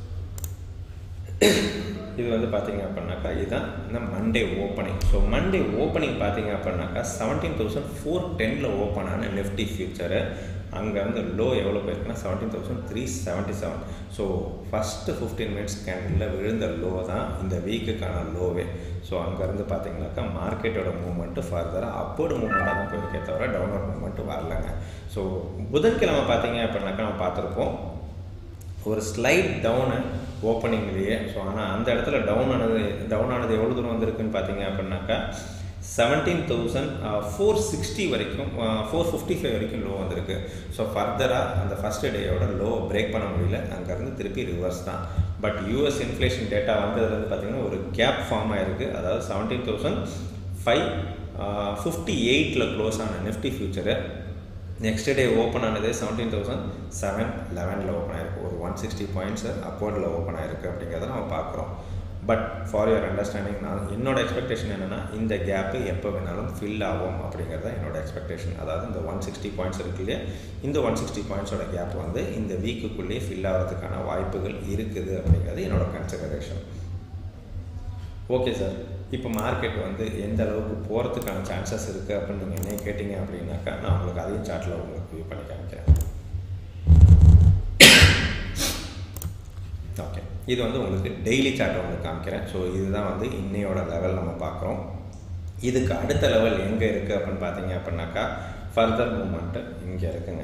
[SPEAKER 1] இது வந்து பார்த்தீங்க அப்படின்னாக்கா இதுதான் இந்த Monday opening so Monday opening பார்த்தீங்க அப்படின்னாக்கா செவன்டீன் தௌசண்ட் ஃபோர் டெனில் ஓப்பன் ஆன நிஃப்டி ஃபியூச்சரு அங்கேருந்து லோ எவ்வளோ போயிருக்குன்னா seventeen thousand three seventy seven so first fifteen minutes candle விழுந்த லோ தான் இந்த வீக்குக்கான லோவே ஸோ அங்கேருந்து பார்த்தீங்கன்னாக்கா மார்க்கெட்டோட மூவ்மெண்ட்டு ஃபர்தராக அப்போர்டு மூவ்மெண்ட்டாக தான் போயிருக்கே தவிர டவுன்வர்ட் மூவ்மெண்ட்டு வரலங்க ஸோ புதன்கிழமை பார்த்தீங்க அப்படின்னாக்கா நம்ம பார்த்துருப்போம் ஒரு ஸ்லைட் டவுனு ஓப்பனிங்லேயே ஸோ ஆனால் அந்த இடத்துல டவுன் ஆனது டவுன் ஆனது எவ்வளோ தூரம் வந்திருக்குன்னு பார்த்தீங்க அப்படின்னாக்கா செவன்டீன் தௌசண்ட் ஃபோர் சிக்ஸ்டி வரைக்கும் ஃபோர் ஃபிஃப்டி ஃபைவ் வரைக்கும் லோ வந்திருக்கு ஸோ ஃபர்தராக அந்த ஃபஸ்ட் டேயோட லோ பிரேக் பண்ண முடியல அங்கேருந்து திருப்பி ரிவர்ஸ் தான் பட் யூஎஸ் இன்ஃப்ளேஷன் டேட்டா வந்ததுலேருந்து பார்த்தீங்கன்னா ஒரு கேப் ஃபார்ம் ஆயிருக்கு அதாவது செவன்டீன் தௌசண்ட் ஃபைவ் ஃபிஃப்டி எயிட்டில் க்ளோஸ் ஆன Nifty future next day open ஆனது செவன்டீன் தௌசண்ட் செவன் லெவனில் ஓப்பன் ஆயிருக்கு ஒரு ஒன் சிக்ஸ்டி பாயிண்ட்ஸ் அப்போர்டில் ஓப்பன் ஆயிருக்கு அப்படிங்கிறத நம்ம பார்க்குறோம் பட் ஃபார் யுவர் அண்டர்ஸ்டாண்டிங் நான் என்னோட எக்ஸ்பெக்டேஷன் என்னென்னா இந்த கேப்பு எப்போ வேணாலும் ஃபில் ஆகும் அப்படிங்கிறது தான் என்னோட எக்ஸ்பெக்டேஷன் அதாவது இந்த ஒன் சிக்ஸ்டி பாயிண்ட்ஸ் இருக்கு இல்லையா இந்த ஒன் சிக்ஸ்டி பாயிண்ட்ஸோட கேப் வந்து இந்த வீக்குக்குள்ளேயே ஃபில் ஆகிறதுக்கான வாய்ப்புகள் இருக்குது அப்படிங்கிறது என்னோட கன்சிடரேஷன் ஓகே சார் இப்போ மார்க்கெட் வந்து எந்த அளவுக்கு போகிறதுக்கான சான்சஸ் இருக்குது அப்படின்னு நீங்கள் என்ன கேட்டிங்க அப்படின்னாக்கா நான் உங்களுக்கு அதையும் சார்ட்டில் உங்களுக்கு வியூ பண்ணி காமிக்கிறேன் ஓகே இது வந்து உங்களுக்கு டெய்லி சார்ட் உங்களுக்கு காமிக்கிறேன் ஸோ இதுதான் வந்து இன்னையோட லெவல் நம்ம பார்க்குறோம் இதுக்கு அடுத்த லெவல் எங்கே இருக்குது அப்படின்னு பார்த்தீங்க அப்படின்னாக்கா ஃபர்தர் மூமெண்ட்டு இங்கே இருக்குங்க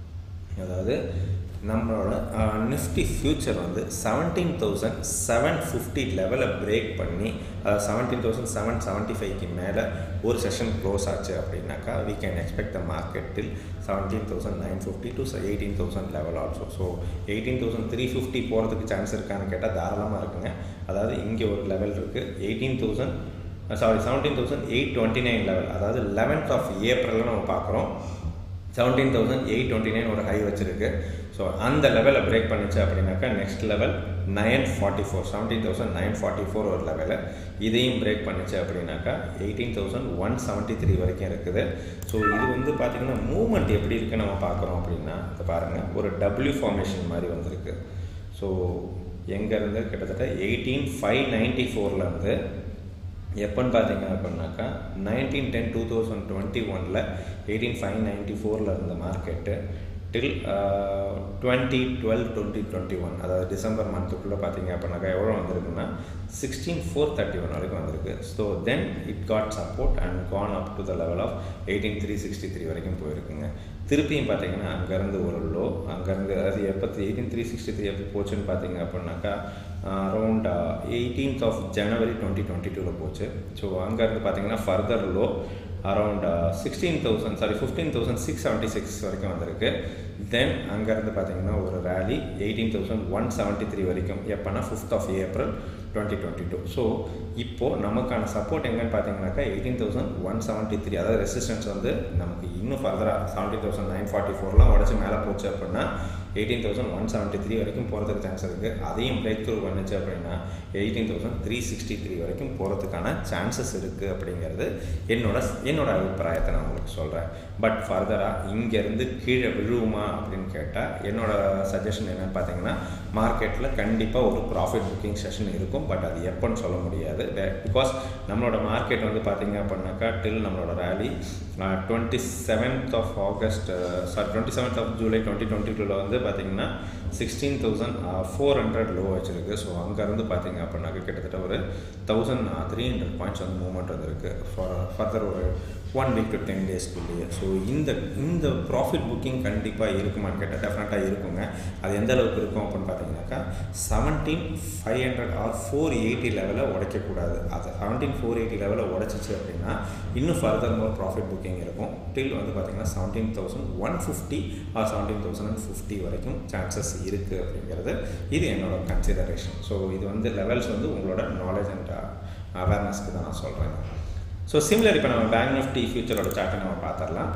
[SPEAKER 1] அதாவது நம்மளோட நிஃப்டி ஃபியூச்சர் வந்து செவன்டீன் தௌசண்ட் செவன் ஃபிஃப்டி லெவலை பிரேக் பண்ணி அதாவது செவன்டீன் தௌசண்ட் செவன் செவன்ட்டி ஃபைவ்க்கு மேலே ஒரு செஷன் க்ளோஸ் ஆச்சு அப்படின்னாக்கா வி கேன் எக்ஸ்பெக்ட் த மார்க்கெட்டில் seventeen thousand nine fifty to eighteen thousand level also so eighteen thousand three fifty போகிறதுக்கு சான்ஸ் இருக்கான்னு கேட்டால் தாராளமாக இருக்குங்க அதாவது இங்கே ஒரு லெவல் இருக்குது eighteen thousand sorry seventeen thousand eight twenty nine level அதாவது லெவன்த் ஆஃப் ஏப்ரலில் நம்ம பார்க்குறோம் seventeen thousand eight twenty nine ஒரு ஹை வச்சுருக்கு ஸோ அந்த லெவலை பிரேக் பண்ணிச்சு அப்படின்னாக்கா next level nine forty four seventeen thousand nine forty four ஒரு லெவலு இதையும் பிரேக் பண்ணிச்சு அப்படின்னாக்கா eighteen thousand one seventy three வரைக்கும் இருக்குது ஸோ இது வந்து பார்த்திங்கன்னா மூவ்மெண்ட் எப்படி இருக்குன்னு நம்ம பார்க்குறோம் அப்படின்னா இதை பாருங்கள் ஒரு டபிள்யூ ஃபார்மேஷன் மாதிரி வந்திருக்கு ஸோ எங்கேருந்து கிட்டத்தட்ட எயிட்டீன் ஃபைவ் நைன்ட்டி ஃபோர்லேருந்து எப்போன்னு பார்த்தீங்க அப்படின்னாக்கா nineteen ten two thousand twenty ஒனில் எயிட்டீன் ஃபைவ் நைன்ட்டி ஃபோரில் இருந்த market till twenty twelve twenty twenty one அதாவது டிசம்பர் மந்த்துக்குள்ளே பார்த்தீங்க அப்படின்னாக்கா எவ்வளோ வந்திருக்குன்னா சிக்ஸ்டீன் ஃபோர் தேர்ட்டி ஒன் வரைக்கும் வந்திருக்கு so then it got support and gone up to the level of eighteen three sixty three வரைக்கும் போயிருக்குங்க திருப்பியும் பார்த்தீங்கன்னா அங்கேருந்து ஒரு லோ அங்கேருந்து அதாவது எப்போ எயிட்டீன் த்ரீ சிக்ஸ்டி த்ரீ எப்போ போச்சுன்னு பார்த்தீங்க அப்படின்னாக்கா around eighteenth of January twenty twenty டூவில் போச்சு ஸோ அங்கேருந்து பார்த்தீங்கன்னா further low around sixteen thousand sorry fifteen thousand six seventy six வரைக்கும் வந்திருக்கு தென் அங்கேருந்து பார்த்தீங்கன்னா ஒரு rally eighteen thousand one seventy three வரைக்கும் எப்போனா fifth of April twenty twenty two so இப்போது நமக்கான சப்போர்ட் எங்கன்னு பார்த்தீங்கன்னாக்கா eighteen thousand one seventy three அதாவது ரெசிஸ்டன்ஸ் வந்து நமக்கு இன்னும் ஃபர்தராக செவன்டீன் தௌசண்ட் நைன் ஃபார்ட்டி ஃபோர்லாம் உடச்சி மேலே போச்சு அப்படின்னா eighteen thousand one seventy three வரைக்கும் போகிறதுக்கு சான்ஸ் இருக்குது அதையும் பிரேக் த்ரூ பண்ணுச்சு அப்படின்னா eighteen thousand three sixty three வரைக்கும் போகிறதுக்கான சான்சஸ் இருக்குது அப்படிங்கிறது என்னோட என்னோட அபிப்பிராயத்தை நான் உங்களுக்கு சொல்கிறேன் பட் ஃபர்தராக இங்கேருந்து கீழே விழுவுமா அப்படின்னு கேட்டால் என்னோட சஜஷன் என்னென்னு பார்த்தீங்கன்னா மார்க்கெட்டில் கண்டிப்பாக ஒரு ப்ராஃபிட் புக்கிங் செஷன் இருக்கும் பட் அது எப்போன்னு சொல்ல முடியாது பிகாஸ் நம்மளோட மார்க்கெட் வந்து பார்த்தீங்க அப்படின்னாக்கா டில் நம்மளோட rally twenty seventh of August sorry twenty seventh of July twenty twenty டூவில் வந்து பார்த்தீங்கன்னா sixteen thousand four hundred low வச்சுருக்கு ஸோ அங்கேருந்து பார்த்தீங்க அப்படின்னாக்க கிட்டத்தட்ட ஒரு தௌசண்ட் த்ரீ ஹண்ட்ரட் பாயிண்ட்ஸ் வந்து மூவ்மெண்ட் வந்திருக்கு ஃபார் ஃபர்தர் ஒரு ஒன் வீக் டு டென் டேஸ்க்குள்ளேயே ஸோ இந்த இந்த ப்ராஃபிட் புக்கிங் கண்டிப்பாக இருக்குமான்னு கேட்டால் டெஃபினட்டாக இருக்குங்க அது எந்த அளவுக்கு இருக்கும் அப்படின்னு பார்த்தீங்கன்னாக்கா seventeen five hundred or four eighty லெவலில் உடைக்கக்கூடாது அது செவன்டீன் ஃபோர் எயிட்டி லெவலில் உடைச்சிச்சு அப்படின்னா இன்னும் ஃபர்தர் மோர் ப்ராஃபிட் புக்கிங் இருக்கும் டில் வந்து பார்த்தீங்கன்னா seventeen thousand one fifty or seventeen thousand and fifty வரைக்கும் சான்சஸ் இருக்குது அப்படிங்கிறது இது என்னோட கன்சிடரேஷன் ஸோ இது வந்து லெவல்ஸ் வந்து உங்களோட நாலேஜ் அண்ட் அவேர்னஸ்க்கு தான் நான் சொல்கிறேன் ஸோ சிமிலர் இப்போ நம்ம பேங்க் நிஃப்டி ஃபியூச்சரோட சார்ட்டை நம்ம பார்த்துடலாம்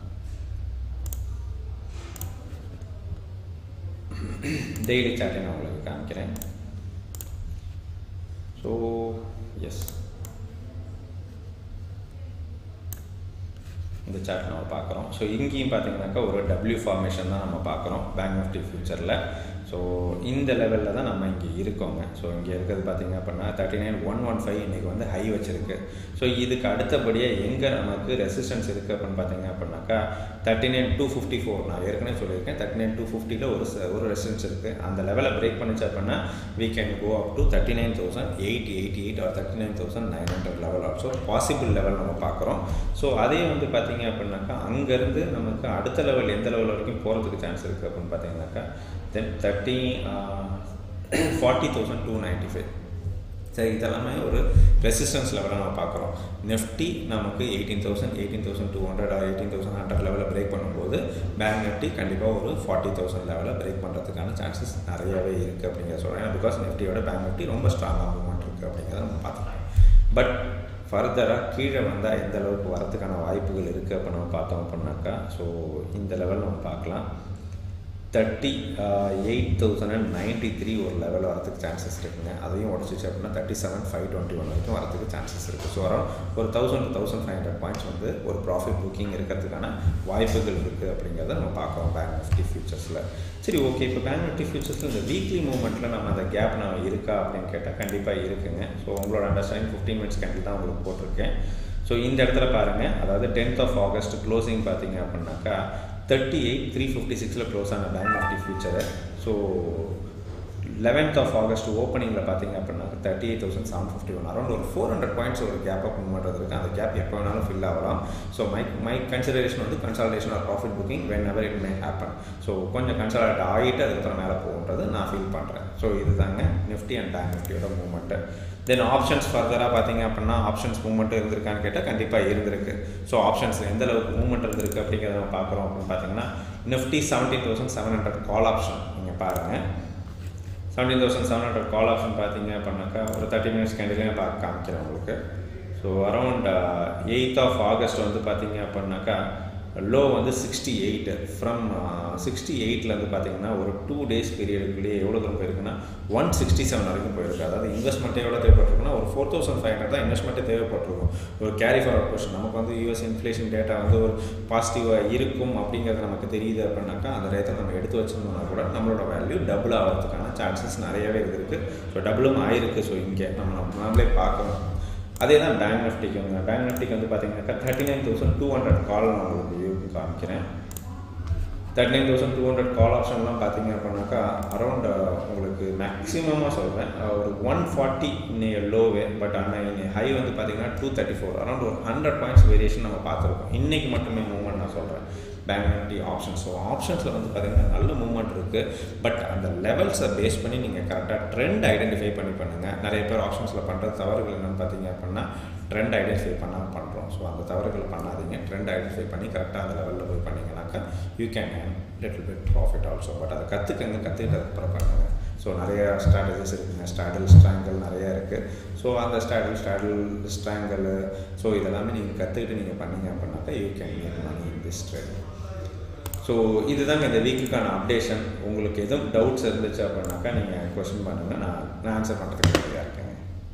[SPEAKER 1] டெய்லி சார்ட்டை நான் உங்களுக்கு காமிக்கிறேன் ஸோ எஸ் இந்த சார்ட் நம்ம பார்க்குறோம் ஸோ இங்கேயும் பார்த்தீங்கன்னாக்கா ஒரு டபிள்யூ ஃபார்மேஷன் தான் நம்ம பார்க்குறோம் பேங்க் நிஃப்டி ஃபியூச்சரில் ஸோ இந்த லெவலில் தான் நம்ம இங்கே இருக்கோங்க ஸோ இங்கே இருக்கிறது பார்த்திங்க அப்படின்னா thirty nine one one five இன்றைக்கி வந்து ஹை வச்சுருக்கு ஸோ இதுக்கு அடுத்தபடியாக எங்கே நமக்கு ரெசிஸ்டன்ஸ் இருக்குது அப்படின்னு பார்த்தீங்க அப்படின்னாக்கா thirty nine two fifty four நான் ஏற்கனவே சொல்லியிருக்கேன் தேர்ட்டி நைன் டூ ஃபிஃப்டியில் ஒரு ஒரு ரெசிஸ்டன்ஸ் இருக்குது அந்த லெவலை பிரேக் பண்ணிச்சு அப்படின்னா we can go up to thirty nine thousand eight eighty eight or thirty nine thousand nine hundred level also possible level நம்ம பார்க்குறோம் ஸோ அதே வந்து பார்த்தீங்க அப்படின்னாக்கா அங்கேருந்து நமக்கு அடுத்த லெவல் எந்த லெவல் வரைக்கும் போகிறதுக்கு சான்ஸ் இருக்குது அப்படின்னு பார்த்தீங்கன்னாக்கா then thirty forty thousand two ninety five சரி இதெல்லாமே ஒரு ரெசிஸ்டன்ஸ் லெவலாக நம்ம பார்க்குறோம் நெஃப்டி நமக்கு eighteen thousand eighteen thousand two hundred or eighteen thousand hundred லெவலில் பிரேக் பண்ணும்போது பேங்க் நிஃப்டி கண்டிப்பாக ஒரு ஃபார்ட்டி தௌசண்ட் லெவலில் பிரேக் பண்ணுறதுக்கான சான்சஸ் நிறையவே இருக்குது அப்படிங்கிற சொல்கிறேன் பிகாஸ் நிஃப்டியோட பேங்க் நிஃப்டி ரொம்ப ஸ்ட்ராங்காக மூவ்மெண்ட் இருக்குது அப்படிங்கிறத நம்ம பார்த்துக்கலாம் பட் ஃபர்தராக கீழே வந்தால் எந்த அளவுக்கு வரதுக்கான வாய்ப்புகள் இருக்குது அப்போ நம்ம பார்த்தோம் அப்படின்னாக்கா ஸோ இந்த லெவல் நம்ம பார்க்கலாம் thirty eight thousand and ninety three ஒரு லெவல் வரதுக்கு சான்சஸ் இருக்குங்க அதையும் உடச்சிச்சு அப்படின்னா thirty seven five twenty one வரைக்கும் வரதுக்கு சான்சஸ் இருக்குது ஸோ அரௌண்ட் ஒரு thousand thousand five hundred points வந்து ஒரு ப்ராஃபிட் புக்கிங் இருக்கிறதுக்கான வாய்ப்புகள் இருக்குது அப்படிங்கிறத நம்ம பார்க்குறோம் பேங்க் நிஃப்டி ஃபியூச்சர்ஸில் சரி ஓகே இப்போ பேங்க் நிஃப்டி ஃபியூச்சர்ஸில் இந்த வீக்லி மூவ்மெண்ட்டில் நம்ம அந்த கேப் நம்ம இருக்கா அப்படின்னு கேட்டால் கண்டிப்பாக இருக்குங்க ஸோ உங்களோட அண்டர்ஸ்டாண்டிங் ஃபிஃப்டீன் மினிட்ஸ் கேண்டில் தான் உங்களுக்கு போட்டிருக்கேன் ஸோ இந்த இடத்துல பாருங்கள் அதாவது டென்த் ஆஃப் ஆகஸ்ட் க்ளோசிங் பார்த்தீங்க அப்படின்னாக்கா தேர்ட்டி எயிட் த்ரீ ஃபிஃப்டி சிக்ஸில் க்ளோஸ் ஆன bank Nifty future so eleventh of August ஓப்பனிங்கில் பார்த்தீங்க அப்படின்னா thirty eight thousand seven fifty one around ஒரு ஃபோர் ஹண்ட்ரட் பாயிண்ட்ஸ் ஒரு கேப் அப் மூவ்மெண்ட் இருக்குது அந்த கேப் எப்போ வேணாலும் ஃபில் ஆகலாம் ஸோ மை மை கன்சிடரேஷன் வந்து consultation or profit booking whenever it may happen so கொஞ்சம் கன்சல்டேட் ஆகிட்டு அதுக்கப்புறம் மேலே போகுன்றது நான் ஃபீல் பண்ணுறேன் ஸோ இதுதாங்க நிஃப்டி அண்ட் பேங்க் நிஃப்டியோட மூவ்மெண்ட்டு தென் ஆப்ஷன்ஸ் ஃபர்தராக பார்த்தீங்க அப்படின்னா ஆப்ஷன்ஸ் மூவ்மெண்ட் இருந்திருக்கான்னு கேட்டால் கண்டிப்பாக இருந்திருக்கு ஸோ ஆப்ஷன்ஸ் எந்த அளவுக்கு மூவ்மெண்ட் இருந்திருக்கு அப்படிங்கிறத நம்ம பார்க்குறோம் அப்படின்னு பார்த்தீங்கன்னா Nifty seventeen thousand seven hundred call option நீங்கள் பாருங்கள் seventeen thousand seven hundred call option பார்த்தீங்க அப்படின்னாக்கா ஒரு தேர்ட்டி மினிட்ஸ் கேண்டிலையும் பார்க்க காமிக்கிறேன் உங்களுக்கு so around eighth of August வந்து பார்த்தீங்க அப்படின்னாக்கா லோ வந்து சிக்ஸ்டி எயிட் ஃப்ரம் சிக்ஸ்டி எயிட்லேருந்து பார்த்தீங்கன்னா ஒரு டூ டேஸ் பீரியடுக்குள்ளேயே எவ்வளோ தூரம் போயிருக்குன்னா ஒன் சிக்ஸ்டி செவன் வரைக்கும் போயிருக்கு அதாவது இன்வெஸ்ட்மெண்ட்டே எவ்வளோ தேவைப்பட்டிருக்குன்னா ஒரு ஃபோர் தௌசண்ட் ஃபைவ் ஹண்ட்ரட் தான் இன்வெஸ்ட்மெண்ட்டே தேவைப்பட்டிருக்கும் ஒரு கேரி ஃபார்வர்ட் கொஷன் நமக்கு வந்து யூஎஸ் இன்ஃப்ளேஷன் டேட்டா வந்து ஒரு பாசிட்டிவாக இருக்கும் அப்படிங்கிறது நமக்கு தெரியுது அப்படின்னாக்கா அந்த ரேத்தை நம்ம எடுத்து வச்சிருந்தோம்னா கூட நம்மளோட வேல்யூ டபுள் ஆகிறதுக்கான சான்சஸ் நிறையவே இருக்குது ஸோ டபுளும் ஆயிருக்கு ஸோ இங்கே நம்ம நம்ம நாமளே பார்க்கணும் அதே தான் பேங்க் நிஃப்டிக்கு வந்து பேங்க் நிஃப்டிக்கு வந்து பார்த்தீங்கன்னாக்கா thirty nine thousand two hundred call நான் உங்களுக்கு வியூ காமிக்கிறேன் thirty nine thousand two hundred call ஆப்ஷன்லாம் பார்த்தீங்க அப்படின்னாக்கா அரௌண்ட் உங்களுக்கு மேக்ஸிமமாக சொல்கிறேன் ஒரு ஒன் ஃபார்ட்டி இன்னைய லோவே பட் ஆனால் இன்னைய ஹை வந்து பார்த்தீங்கன்னா டூ தேர்ட்டி ஃபோர் அரௌண்ட் ஒரு ஹண்ட்ரட் பாயிண்ட்ஸ் வேரியேஷன் நம்ம பார்த்துருக்கோம் இன்றைக்கி மட்டுமே மூவ்மெண்ட் நான் சொல்கிறேன் பேங்க் நிஃப்டி ஆப்ஷன்ஸ் ஸோ ஆப்ஷன்ஸில் வந்து பார்த்திங்கன்னா நல்ல மூவ்மெண்ட் இருக்குது பட் அந்த லெவல்ஸை பேஸ் பண்ணி நீங்கள் கரெக்டாக ட்ரெண்ட் ஐடென்டிஃபை பண்ணி பண்ணுங்கள் நிறைய பேர் ஆப்ஷன்ஸில் பண்ணுற தவறுகள் என்னென்னு பார்த்தீங்க அப்படின்னா ட்ரெண்ட் ஐடென்டிஃபை பண்ணாமல் பண்ணுறோம் ஸோ அந்த தவறுகள் பண்ணாதீங்க ட்ரெண்ட் ஐடென்டிஃபை பண்ணி கரெக்டாக அந்த லெவலில் போய் பண்ணிங்கனாக்கா you can earn little bit profit also but அதை கற்றுக்கங்க கற்றுக்கிட்டதுக்கப்புறம் பண்ணுங்கள் ஸோ நிறைய ஸ்ட்ராட்டஜிஸ் இருக்குங்க ஸ்டாடில் ஸ்ட்ராங்கல் நிறைய இருக்குது ஸோ அந்த ஸ்டாடில் ஸ்டாடில் ஸ்ட்ராங்கல் ஸோ இதெல்லாமே நீங்கள் கற்றுக்கிட்டு நீங்கள் பண்ணீங்க அப்படின்னாக்கா you can make money in this trade so இதுதாங்க இந்த வீக்குக்கான அப்டேஷன் உங்களுக்கு எதுவும் டவுட்ஸ் இருந்துச்சு அப்படின்னாக்கா நீங்கள் கொஸ்டின் பண்ணுங்கள் நான் நான் ஆன்சர் பண்ணுறதுக்கு ரெடியாக இருக்கேங்க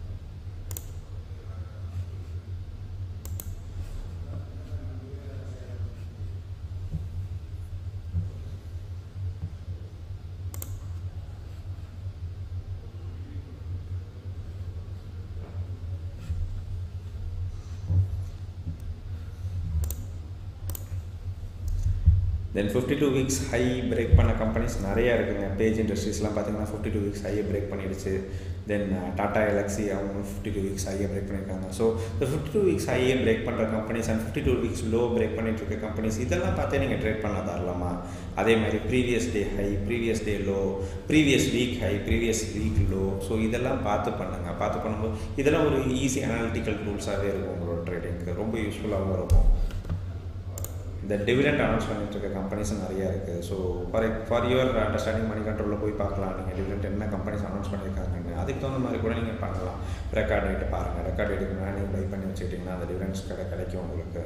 [SPEAKER 1] then fifty two weeks high break பண்ண கம்பெனிஸ் நிறையா இருக்குங்க பேஜ் இண்டஸ்ட்ரீஸ்லாம் பார்த்தீங்கன்னா ஃபிஃப்டி டூ வீக்ஸ் ஹையை பிரேக் பண்ணிடுச்சு தென் டாடா எலக்ஸி அவங்க ஃபிஃப்டி டூ வீக்ஸ் ஹையை பிரேக் பண்ணியிருக்காங்க ஸோ இந்த ஃபிஃப்டி டூ வீக்ஸ் ஹையை பிரேக் பண்ணுற companies and fifty two weeks low break பண்ணிட்டு இருக்க கம்பெனிஸ் இதெல்லாம் பார்த்தே நீங்கள் ட்ரேட் பண்ண தரலாமா அதே மாதிரி previous day high previous day low previous week high previous week low so இதெல்லாம் பார்த்து பண்ணுங்கள் பார்த்து பண்ணும்போது இதெல்லாம் ஒரு ஈஸி அனாலிட்டிக்கல் டூல்ஸாகவே இருக்கும் உங்களோட ட்ரேடிங்க்கு ரொம்ப யூஸ்ஃபுல்லாகவும் இருக்கும் இந்த டிவிடெண்ட் அனௌன்ஸ் பண்ணிட்டு இருக்க கம்பெனிஸும் நிறையா இருக்குது so for for your understanding money கண்ட்ரோலில் போய் பார்க்கலாம் நீங்கள் டிவிடெண்ட் என்ன கம்பெனிஸ் அனௌன்ஸ் பண்ணியிருக்காங்கன்னு அதுக்கு தகுந்த மாதிரி கூட நீங்கள் பண்ணலாம் ரெக்கார்ட் ரேட்டு பாருங்கள் ரெக்கார்ட் ரேட்டுக்கு முன்னாடி நீங்கள் பை பண்ணி வச்சுக்கிட்டிங்கன்னா அந்த டிவிடெண்ட்ஸ் கடை கிடைக்கும் உங்களுக்கு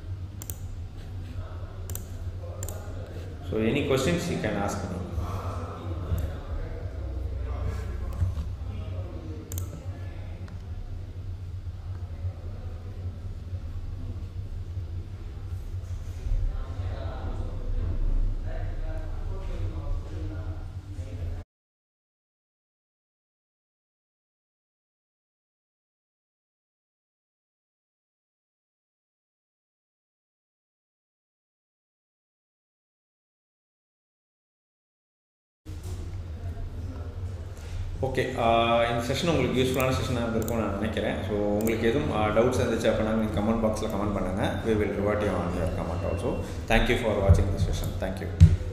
[SPEAKER 1] so any questions you can ask me okay இந்த செஷன் உங்களுக்கு யூஸ்ஃபுல்லான செஷனாக இருந்திருக்கும் நான் நினைக்கிறேன் ஸோ உங்களுக்கு எதுவும் டவுட்ஸ் இருந்துச்சு அப்படின்னா நீங்கள் கமெண்ட் பாக்ஸில் கமெண்ட் பண்ணுங்கள் we will reward you on your comment also thank you for வாட்சிங் தி செஷன் தேங்க்யூ